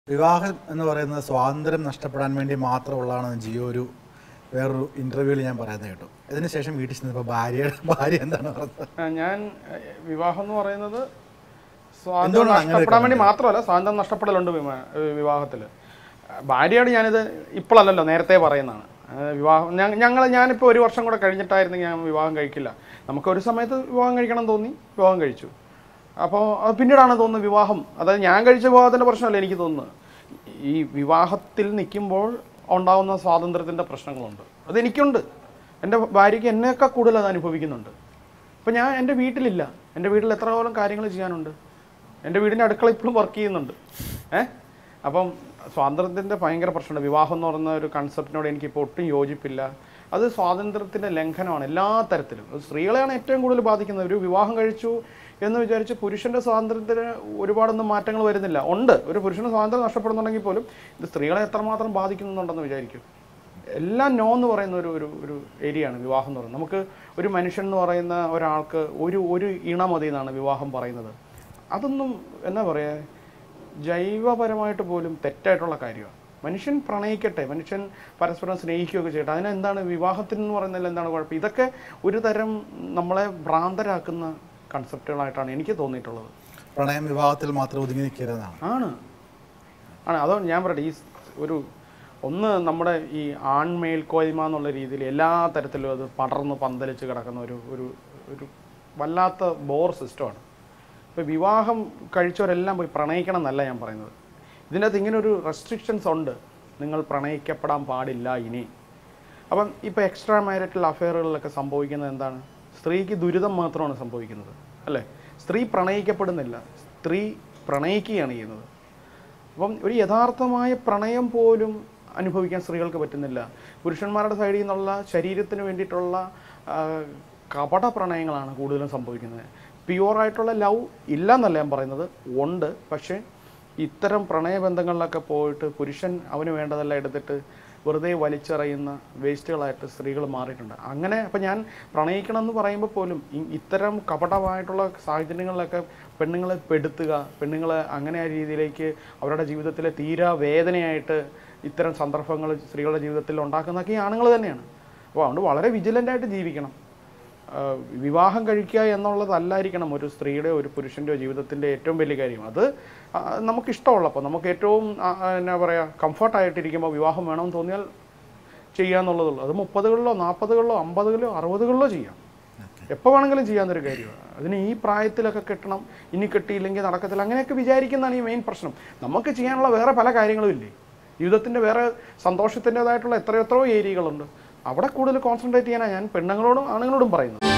വിവാഹം എന്ന് പറയുന്നത് സ്വാതന്ത്ര്യം നഷ്ടപ്പെടാൻ വേണ്ടി മാത്രമുള്ളതാണ് ജിയോ ഒരു വേറൊരു ഇന്റർവ്യൂവിൽ ഞാൻ പറയുന്നത് കേട്ടു ഇതിനുശേഷം വീട്ടിൽ ചെന്നപ്പോൾ ഭാര്യ ഭാര്യ എന്താണ് പറഞ്ഞത് ആ, ഞാൻ ഏഹ്, വിവാഹം എന്ന് പറയുന്നത് സ്വാതന്ത്ര്യം എന്തുകൊണ്ടാണ് അങ്ങനെ നഷ്ടപ്പെടാൻ വേണ്ടി മാത്രമല്ല സ്വാതന്ത്ര്യം നഷ്ടപ്പെടലുണ്ട് വിവാഹത്തിൽ ഭാര്യയോട് ഞാനിത് ഇപ്പോഴല്ലല്ലോ നേരത്തെ പറയുന്നതാണ് ആ, വിവാഹം ഞങ്ങൾ ഞാനിപ്പോൾ ഒരു വർഷം കൂടെ കഴിഞ്ഞിട്ടായിരുന്നെങ്കിൽ ഞാൻ വിവാഹം കഴിക്കില്ല നമുക്ക് ഒരു സമയത്ത് വിവാഹം കഴിക്കണം തോന്നി വിവാഹം കഴിച്ചു അപ്പോൾ അത് പിന്നീടാണ് തോന്നുന്നത് വിവാഹം അതായത് ഞാൻ കഴിച്ച വിവാഹത്തിൻ്റെ പ്രശ്നമല്ല എനിക്ക് തോന്നുന്നത് ഈ വിവാഹത്തിൽ നിൽക്കുമ്പോൾ ഉണ്ടാകുന്ന സ്വാതന്ത്ര്യത്തിൻ്റെ പ്രശ്നങ്ങളുണ്ട് അതെനിക്കുണ്ട് എൻ്റെ ഭാര്യയ്ക്ക് എന്നെയൊക്കെ കൂടുതൽ അത് അനുഭവിക്കുന്നുണ്ട് ഇപ്പം ഞാൻ എൻ്റെ വീട്ടിലില്ല എൻ്റെ വീട്ടിൽ എത്ര കാലം കാര്യങ്ങൾ ചെയ്യാനുണ്ട് എൻ്റെ വീടിൻ്റെ അടുക്കള ഇപ്പോഴും വർക്ക് ചെയ്യുന്നുണ്ട് ഏ അപ്പം സ്വാതന്ത്ര്യത്തിൻ്റെ ഭയങ്കര പ്രശ്നമുണ്ട് വിവാഹം എന്ന് പറയുന്ന ഒരു കൺസെപ്റ്റിനോട് എനിക്കിപ്പോൾ ഒട്ടും യോജിപ്പില്ല അത് സ്വാതന്ത്ര്യത്തിൻ്റെ ലംഘനമാണ് എല്ലാ തരത്തിലും അത് സ്ത്രീകളെയാണ് ഏറ്റവും കൂടുതൽ ബാധിക്കുന്നത് ഒരു വിവാഹം കഴിച്ചു എന്ന് വിചാരിച്ച് പുരുഷൻ്റെ സ്വാതന്ത്ര്യത്തിന് ഒരുപാടൊന്നും മാറ്റങ്ങൾ വരുന്നില്ല ഉണ്ട് ഒരു പുരുഷന് സ്വാതന്ത്ര്യം നഷ്ടപ്പെടുന്നുണ്ടെങ്കിൽ പോലും ഇത് സ്ത്രീകളെ എത്രമാത്രം ബാധിക്കുന്നുണ്ടെന്ന് വിചാരിക്കും എല്ലാം നോ എന്ന് പറയുന്ന ഒരു ഒരു ഒരു ഏരിയയാണ് വിവാഹം എന്ന് പറയുന്നത് നമുക്ക് ഒരു മനുഷ്യൻ എന്ന് പറയുന്ന ഒരാൾക്ക് ഒരു ഒരു ഇണ മതി എന്നാണ് വിവാഹം പറയുന്നത് അതൊന്നും എന്നാ പറയുക ജൈവപരമായിട്ട് പോലും തെറ്റായിട്ടുള്ള കാര്യമാണ് മനുഷ്യൻ പ്രണയിക്കട്ടെ മനുഷ്യൻ പരസ്പരം സ്നേഹിക്കുകയൊക്കെ ചെയ്യട്ടെ അതിനെന്താണ് വിവാഹത്തിന് എന്ന് പറയുന്നതിൽ എന്താണ് കുഴപ്പം ഇതൊക്കെ ഒരു തരം നമ്മളെ ഭ്രാന്തരാക്കുന്ന കൺസെപ്റ്റുകളായിട്ടാണ് എനിക്ക് തോന്നിയിട്ടുള്ളത് പ്രണയം വിവാഹത്തിൽ മാത്രം ഒതുങ്ങി നിൽക്കരുതെന്നാണ് ആണ് ആണ് അതോ ഞാൻ പറയട്ടെ ഈ സ് ഒരു ഒന്ന് നമ്മുടെ ഈ ആൺമേൽക്കോയ്മ എന്നുള്ള രീതിയിൽ എല്ലാ തരത്തിലും അത് പടർന്ന് പന്തലിച്ച് കിടക്കുന്ന ഒരു ഒരു ഒരു വല്ലാത്ത ബോർ സിസ്റ്റമാണ് ഇപ്പോൾ വിവാഹം കഴിച്ചവരെല്ലാം പോയി പ്രണയിക്കണം എന്നല്ല ഞാൻ പറയുന്നത് ഇതിൻ്റെ അകത്ത് ഇങ്ങനെ ഒരു റെസ്ട്രിക്ഷൻസ് ഉണ്ട് നിങ്ങൾ പ്രണയിക്കപ്പെടാൻ പാടില്ല ഇനി അപ്പം ഇപ്പോൾ എക്സ്ട്രാ മാരിറ്റൽ അഫെയറുകളിലൊക്കെ സംഭവിക്കുന്നത് എന്താണ് സ്ത്രീക്ക് ദുരിതം മാത്രമാണ് സംഭവിക്കുന്നത് അല്ലേ സ്ത്രീ പ്രണയിക്കപ്പെടുന്നില്ല സ്ത്രീ പ്രണയിക്കുകയാണ് ചെയ്യുന്നത് അപ്പം ഒരു യഥാർത്ഥമായ പ്രണയം പോലും അനുഭവിക്കാൻ സ്ത്രീകൾക്ക് പറ്റുന്നില്ല പുരുഷന്മാരുടെ സൈഡിൽ നിന്നുള്ള ശരീരത്തിന് വേണ്ടിയിട്ടുള്ള ആ, കപട പ്രണയങ്ങളാണ് കൂടുതലും സംഭവിക്കുന്നത് പ്യുവറായിട്ടുള്ള ലവ് ഇല്ല എന്നല്ല ഞാൻ പറയുന്നത് ഉണ്ട് പക്ഷേ ഇത്തരം പ്രണയബന്ധങ്ങളിലൊക്കെ പോയിട്ട് പുരുഷൻ അവന് വേണ്ടതെല്ലാം എടുത്തിട്ട് വെറുതെ വലിച്ചെറിയുന്ന വേസ്റ്റുകളായിട്ട് സ്ത്രീകൾ മാറിയിട്ടുണ്ട് അങ്ങനെ അപ്പം ഞാൻ പ്രണയിക്കണം എന്ന് പറയുമ്പോൾ പോലും ഇ- ഇത്തരം കപടമായിട്ടുള്ള സാഹചര്യങ്ങളിലൊക്കെ പെണ്ണുങ്ങളെ പെടുത്തുക പെണ്ണുങ്ങളെ അങ്ങനെ ആ രീതിയിലേക്ക് അവരുടെ ജീവിതത്തിലെ തീരാ വേദനയായിട്ട് ഇത്തരം സന്ദർഭങ്ങൾ സ്ത്രീകളുടെ ജീവിതത്തിൽ ഉണ്ടാക്കുന്നതൊക്കെ ഈ ആണുങ്ങൾ തന്നെയാണ് അപ്പോൾ അതുകൊണ്ട് വളരെ വിജിലൻ്റായിട്ട് ജീവിക്കണം ആഹ് വിവാഹം കഴിക്കുക എന്നുള്ളതല്ലായിരിക്കണം ഒരു സ്ത്രീയുടെ ഒരു പുരുഷൻ്റെയോ ജീവിതത്തിൻ്റെ ഏറ്റവും വലിയ കാര്യം അത് ആഹ് നമുക്കിഷ്ടമുള്ളപ്പോൾ നമുക്ക് ഏറ്റവും ആഹ് ആഹ് എന്നാ പറയുക കംഫർട്ടായിട്ടിരിക്കുമ്പോൾ വിവാഹം വേണമെന്ന് തോന്നിയാൽ ചെയ്യുക എന്നുള്ളതുള്ളൂ അത് മുപ്പതുകളിലോ നാൽപ്പതുകളിലോ അമ്പതുകളിലോ അറുപതുകളിലോ ചെയ്യാം എപ്പോൾ വേണമെങ്കിലും ചെയ്യാവുന്നൊരു കാര്യമാണ് അതിന് ഈ പ്രായത്തിലൊക്കെ കെട്ടണം ഇനി കെട്ടിയില്ലെങ്കിൽ നടക്കത്തില്ല അങ്ങനെയൊക്കെ വിചാരിക്കുന്നതാണ് ഈ മെയിൻ പ്രശ്നം നമുക്ക് ചെയ്യാനുള്ള വേറെ പല കാര്യങ്ങളും ഇല്ലേ ജീവിതത്തിൻ്റെ വേറെ സന്തോഷത്തിൻ്റെതായിട്ടുള്ള എത്രയെത്രയോ ഏരിയകളുണ്ട് അവിടെ കൂടുതൽ കോൺസെൻട്രേറ്റ് ചെയ്യാനാണ് ഞാൻ പെണ്ണുങ്ങളോടും ആണുങ്ങളോടും പറയുന്നത്